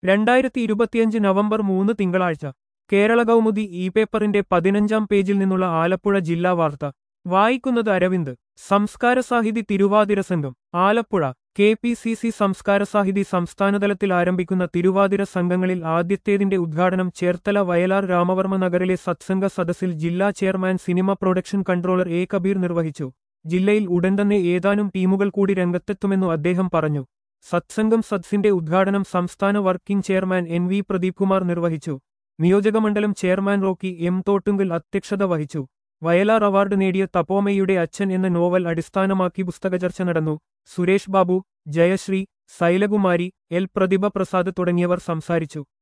രണ്ടായിരത്തി ഇരുപത്തിയഞ്ച് നവംബർ മൂന്ന് തിങ്കളാഴ്ച കേരള കൗമുദി ഇ പേപ്പറിന്റെ പതിനഞ്ചാം പേജിൽ നിന്നുള്ള ആലപ്പുഴ ജില്ലാ വാർത്ത വായിക്കുന്നത് അരവിന്ദ് സംസ്കാര സാഹിതി തിരുവാതിര സംഘം Alappuzha K P C C Samskara Sahithi സംസ്ഥാനതലത്തിൽ ആരംഭിക്കുന്ന തിരുവാതിര സംഘങ്ങളിൽ ആദ്യത്തേതിന്റെ ഉദ്ഘാടനം ചേർത്തല വയലാർ രാമവർമ്മ നഗറിലെ സത്സംഗ സദസ്സിൽ ജില്ലാ chairman cinema production controller A Kabeer നിർവഹിച്ചു ജില്ലയിൽ ഉടൻ തന്നെ ഏതാനും ടീമുകൾ കൂടി രംഗത്തെത്തുമെന്നു അദ്ദേഹം പറഞ്ഞു സത്സംഗം സദ്സിന്റെ ഉദ്ഘാടനം സംസ്ഥാന working chairman N V Pradeep Kumar നിർവഹിച്ചു നിയോജകമണ്ഡലം ചെയർമാൻ റോക്കി എം തോട്ടുങ്കൽ അധ്യക്ഷത വഹിച്ചു വയലാർ അവാർഡ് നേടിയ തപോമയുടെ അച്ഛൻ എന്ന നോവൽ അടിസ്ഥാനമാക്കി പുസ്തകചർച്ച നടന്നു സുരേഷ് ബാബു ജയശ്രീ സൈലകുമാരി എൽ പ്രതിഭ പ്രസാദ് തുടങ്ങിയവർ സംസാരിച്ചു